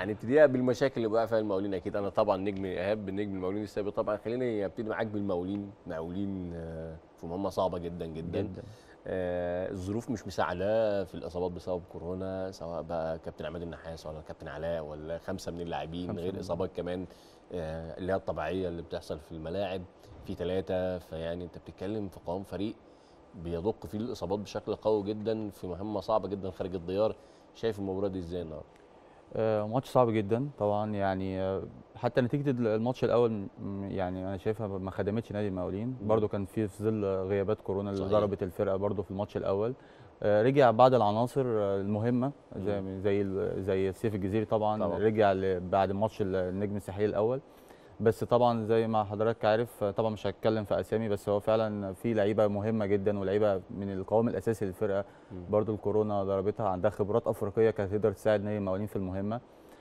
هنبتديها بالمشاكل اللي وقع فيها المقاولين اكيد انا طبعا نجم ايهاب نجم المقاولين السابق طبعا خليني ابتدي معاك بالمقاولين مقاولين آه، في مهمه صعبه جدا جدا, جدا آه، الظروف مش مساعداه في الاصابات بسبب كورونا سواء بقى كابتن عماد النحاس ولا كابتن علاء ولا خمسه من اللاعبين خمسة غير من- اصابات كمان آه، اللي هي الطبيعيه اللي بتحصل في الملاعب في ثلاثه فيعني انت بتتكلم في قوام فريق بيدق فيه الاصابات بشكل قوي جدا في مهمه صعبه جدا خارج الديار شايف المباراه دي ازاي النهارده؟ آه، ماتش صعب جدا طبعا يعني آه، حتى نتيجه الماتش الاول م- يعني انا شايفها ما خدمتش نادي المقاولين برضو كان في في ظل غيابات كورونا اللي صحيح. ضربت الفرقه برضو في الماتش الاول آه، رجع بعض العناصر آه، المهمه زي زي ال- زي سيف الجزيري طبعا, طبعاً. طبعا. رجع ل- بعد ماتش ال- النجم الساحلي الاول بس طبعا زي ما حضرتك عارف آه، طبعا مش هتكلم في اسامي بس هو فعلا في لعيبه مهمه جدا ولعيبه من القوام الاساسي للفرقه برضو الكورونا ضربتها عندها خبرات افريقيه كانت تقدر تساعد نادي المقاولين في المهمه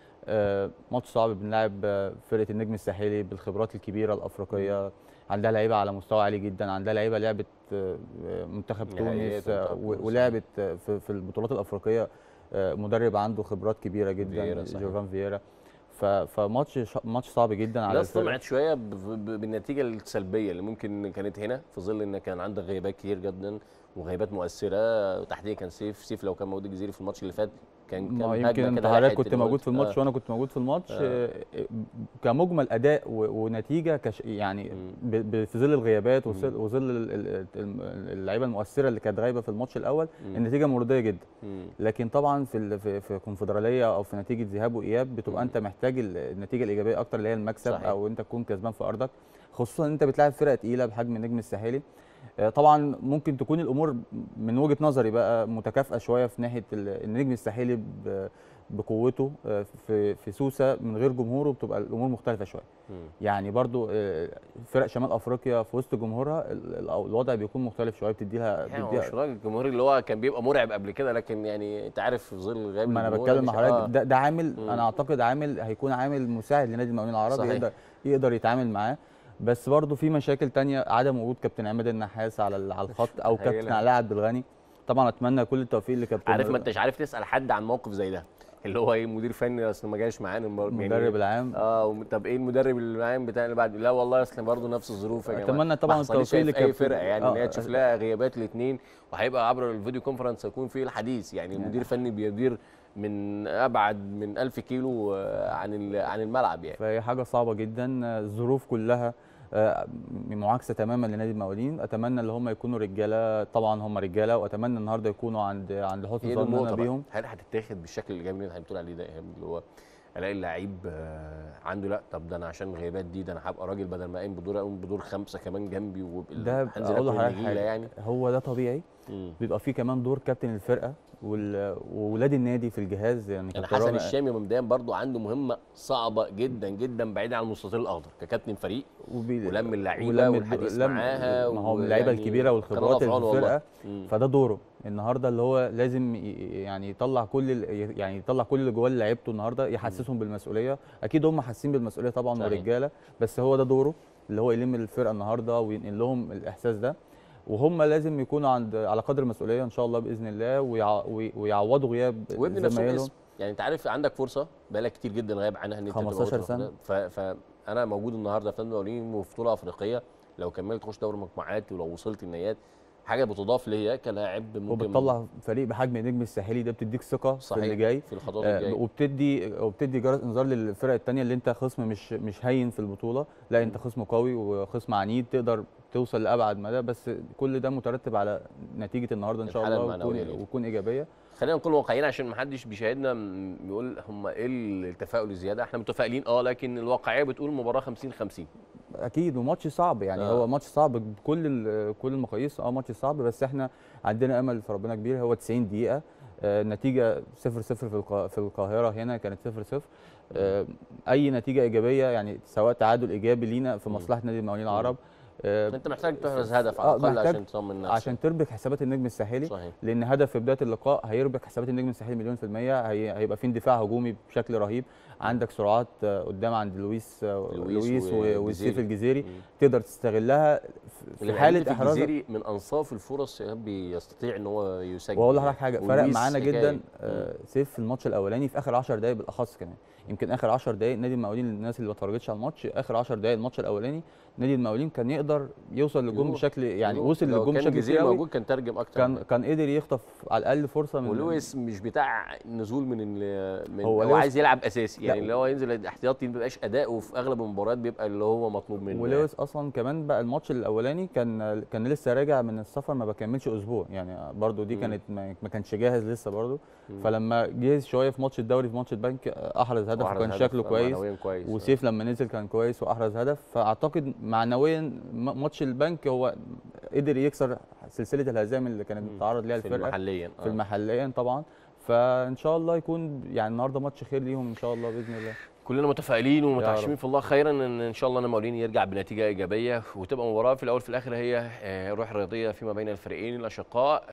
آه، ماتش صعب بنلعب آه، فرقه النجم الساحلي بالخبرات الكبيره الافريقيه عندها لعيبه على مستوى عالي جدا عندها لعيبه لعبت آه، آه، منتخب نهائيات تونس آه، منتخب و- تونس. ولعبت آه، في في البطولات الافريقيه آه، مدرب عنده خبرات كبيره فييرا جدا صحيح. جوفان فييرا ف- فماتش ش- ماتش صعب جدا على الناس الفرقة. طمعت شويه ب- ب- بالنتيجه السلبيه اللي ممكن كانت هنا في ظل ان كان عندك غيابات كتير جدا وغيابات مؤثره وتحديدا كان سيف سيف لو كان موجود الجزيري في الماتش اللي فات كان كان ما هو هجمة يمكن انت كده حضرتك راحت كنت اللي موجود قلت. في الماتش آه. وانا كنت موجود في الماتش آه. آه، كمجمل اداء و- ونتيجه كش يعني مم. ب- ب- في ظل الغيابات مم. وظل وظل ال- ال- ال- اللعيبه المؤثره اللي كانت غايبه في الماتش الاول مم. النتيجه مرضيه جدا مم. لكن طبعا في ال- في في كونفدراليه او في نتيجه ذهاب واياب بتبقى مم. انت محتاج ال- النتيجه الايجابيه اكتر اللي هي المكسب صحيح. او انت تكون كسبان في ارضك خصوصا ان انت بتلاعب فرقه تقيله بحجم النجم الساحلي آه، طبعا ممكن تكون الامور من وجهه نظري بقى متكافئه شويه في ناحيه ال- النجم الساحلي ب- بقوته آه، في في سوسه من غير جمهوره بتبقى الامور مختلفه شويه مم. يعني برضو آه، فرق شمال افريقيا في وسط جمهورها ال- ال- الوضع بيكون مختلف شويه بتدي لها يعني هو بتديها مش راجل الجمهوري اللي هو كان بيبقى مرعب قبل كده لكن يعني انت عارف في ظل غياب ما انا الجمهور بتكلم مع مش- حضرتك آه. ده, ده عامل مم. انا اعتقد عامل هيكون عامل مساعد لنادي المقاولين العرب صحيح. يقدر يقدر يتعامل معاه بس برضه في مشاكل تانية عدم وجود كابتن عماد النحاس على ال- على الخط او كابتن هيلعب. علاء عبد الغني طبعا اتمنى كل التوفيق لكابتن عارف ما انتش عارف تسال حد عن موقف زي ده اللي هو ايه مدير فني اصل ما جاش معانا المر- يعني المدرب العام اه وم- طب ايه المدرب العام بتاع اللي بعد لا والله اصل برضه نفس الظروف يا جماعه أتمنى طبعاً ما حصلتش التوفيق في اي لكابتن- فرقه يعني ان هي آه، تشوف لها غيابات الاثنين وهيبقى عبر الفيديو كونفرنس هيكون فيه الحديث يعني المدير الفني بيدير من ابعد من 1000 كيلو آه، عن ال- عن الملعب يعني فهي حاجه صعبه جدا آه، الظروف كلها آه، معاكسه تماما لنادي المقاولين اتمنى ان هم يكونوا رجاله طبعا هم رجاله واتمنى النهارده يكونوا عند عند حسن هي دي ظننا النقطه بيهم بقى هل هتتاخد بالشكل الايجابي اللي انت بتقول عليه ده ايهاب اللي هو الاقي اللعيب آه، عنده لا طب ده انا عشان الغيابات دي ده انا هبقى راجل بدل ما اقوم بدور اقوم بدور خمسه كمان جنبي وبال- ده هنزل اقول آكل لحضرتك النجيلة حاجه يعني هو ده طبيعي مم. بيبقى فيه كمان دور كابتن الفرقه وال- وولاد النادي في الجهاز يعني يعني كابتن حسن رامي- الشامي مبدئيا برضو عنده مهمه صعبه جدا جدا بعيدا عن المستطيل الاخضر ككابتن فريق وبي- ولم اللعيبه ولم الد- والحديث لم- معاها ما هو من اللعيبه ويعني الكبيره كان والخبرات الله في اللي في عونه والله. الفرقه مم. فده دوره النهارده اللي هو لازم ي- يعني يطلع كل ال- يعني يطلع كل اللي جواه اللي لعيبته النهارده يحسسهم بالمسؤوليه اكيد هم حاسين بالمسؤوليه طبعا صحيح. ورجاله بس هو ده دوره اللي هو يلم الفرقه النهارده وينقل لهم الاحساس ده وهم لازم يكونوا عند على قدر المسؤوليه ان شاء الله باذن الله ويع- وي- ويعوضوا غياب وابن نفسهم زمايلهم اسم يعني انت عارف عندك فرصه بقالك كتير جدا غايب عنها ان انت تبقى 15 موجود في سنة. الأفريقيا. ف... فانا موجود النهارده في نادي المقاولين وفي بطوله افريقيه لو كملت تخش دوري مجموعات ولو وصلت النهائيات حاجه بتضاف ليا كلاعب ممكن وبتطلع فريق بحجم النجم الساحلي ده بتديك ثقه في صحيح اللي جاي في الخطوات آه، الجايه وبتدي وبتدي جرس انذار للفرق الثانيه اللي انت خصم مش مش هين في البطوله لا انت خصم قوي وخصم عنيد تقدر توصل لابعد مدى بس كل ده مترتب على نتيجه النهارده ان شاء الحالة الله المعنوية وتكون ليه. وتكون ايجابيه خلينا نكون واقعيين عشان ما حدش بيشاهدنا م- بيقول هم ايه التفاؤل الزياده احنا متفائلين اه لكن الواقعيه بتقول المباراه 50 50 اكيد وماتش صعب يعني آه. هو ماتش صعب بكل ال- كل المقاييس اه ماتش صعب بس احنا عندنا امل في ربنا كبير هو 90 دقيقه آه، النتيجه 0 0 في القا- في القاهره هنا كانت 0 0 آه، اي نتيجه ايجابيه يعني سواء تعادل ايجابي لينا في مم. مصلحه نادي المقاولين العرب آه، انت محتاج تحرز هدف على آه، الاقل محتاج عشان تطمن نفسك عشان تربك حسابات النجم الساحلي صحيح لان هدف في بدايه اللقاء هيربك حسابات النجم الساحلي مليون في الميه هي... هيبقى في اندفاع هجومي بشكل رهيب عندك سرعات آه، قدام عند لويس آه، لويس لويس و- و- والسيف وجزيري. الجزيري مم. تقدر تستغلها في- اللي في حاله حاله احراز الجزيري من انصاف الفرص بيستطيع ان هو يسجل واقول لحضرتك حاجه فرق ولويس معانا حكاية. جدا مم. آه، سيف في الماتش الاولاني في اخر 10 دقائق بالاخص كمان يمكن اخر 10 دقائق نادي المقاولين للناس اللي ما اتفرجتش على الماتش اخر 10 دقائق الماتش الاولاني نادي المقاولين كان يقدر يوصل للجون يروح. بشكل يعني يروح. وصل لو للجون كان بشكل الجزيري كبير قوي موجود كان ترجم اكتر كان كان قدر يخطف على الاقل فرصه من ولويس مش بتاع نزول من ال من هو هو, هو لويس- عايز يلعب اساسي يعني لا. اللي هو ينزل احتياطي ما بيبقاش اداؤه في اغلب المباريات بيبقى اللي هو مطلوب منه ولويس اصلا كمان بقى الماتش الاولاني كان كان لسه راجع من السفر ما بكملش اسبوع يعني برضو دي مم. كانت ما ما كانش جاهز لسه برضو مم. فلما جهز شويه في ماتش الدوري في ماتش البنك احرز هدف وأحرز وكان هدف شكله كويس معنوياً كويس وسيف لما نزل كان كويس واحرز هدف فاعتقد معنويا م- ماتش البنك هو قدر يكسر سلسله الهزائم اللي كانت مم. بتتعرض ليها في الفرقه محليا في المحليا طبعا فان شاء الله يكون يعني النهارده ماتش خير ليهم ان شاء الله باذن الله كلنا متفائلين ومتعشمين رب. في الله خيرا ان ان شاء الله المقاولين يرجع بنتيجه ايجابيه وتبقى مباراه في الاول في الاخر هي آه، روح رياضيه فيما بين الفريقين الاشقاء